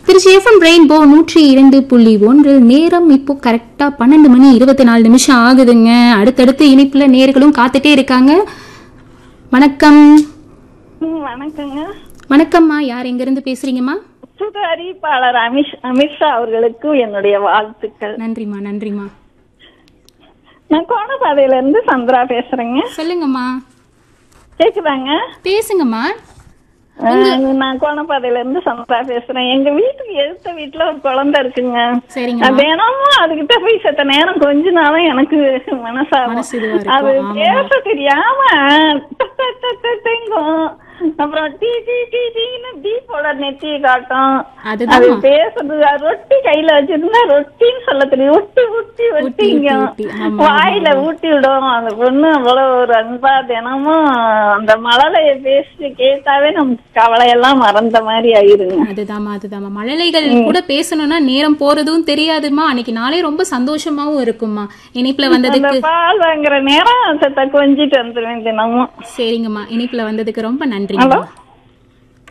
Trichy FM rainbow நூற்றி இரண்டு புள்ளி ஒன்று நேரம் இப்போ கரெக்டா பன்னெண்டு மணி இருபத்தி நாலு நிமிஷம் ஆகுதுங்க அடுத்தடுத்து இனிப்புல நேர்களும் காத்துட்டே இருக்காங்க வணக்கம் ம், வணக்கங்க வணக்கம்மா யார் எங்க இருந்து பேசுறீங்கம்மா சுத அறிவிப்பாளர் அமிஷ் அமித்ஷா அவர்களுக்கு என்னுடைய வாழ்த்துக்கள் நன்றிம்மா நன்றிம்மா நான் கோணப்பாதையில இருந்து சந்திரா பேசுறேங்க சொல்லுங்கம்மா கேக்குதாங்க பேசுங்கம்மா அஹ், நான் கோணப்பாதையில இருந்து சந்திரா பேசுறேன் எங்க வீட்டுக்கு எதிர்த்த வீட்டுல ஒரு குழந்தை இருக்குங்க சரிங்க நான் தினமும் அதுகிட்ட போய் செத்த நேரம் கொஞ்ச நாளும் எனக்கு மனசாகும் மனசு இதுவா இருக்கும். அது ஆமாம்மா. பேச தெரியாம ட- ட- ட- ட- டங்கும். அப்புறம் டீ டீ டீ டீன்னு டீப்போட நெத்தியை காட்டும் அதுதான் அது பேசுறது அது ரொட்டி கையில வச்சிருந்தா ரொட்டின்னு சொல்ல தெரியும் ஊட்டி ஊட்டி ஒட்டிங்க ஊட்டி, ஆமா, வாயில ஊட்டி விடும் அந்த பொண்ணு அவ்வளவு ஒரு அன்பா தினமும் அந்த மழலைய பேசி கேட்டாவே நமக்கு கவலையெல்லாம் மறந்த மாதிரி ஆயிருங்க அதுதாம்மா அதுதாம்மா மழலைகள் கூட பேசணும்னா நேரம் போறதும் தெரியாதும்மா அன்னைக்கு நாளே ரொம்ப சந்தோஷமாவும் இருக்கும்மா இனிப்புல அந்த வந்ததுக்கு பால் வாங்குற நேரம் செத்த கொஞ்சிட்டு வந்துருவேன் தினமும் சரிங்கம்மா இனிப்புல வந்ததுக்கு ரொம்ப நன்றிங்கம்மா ஹலோ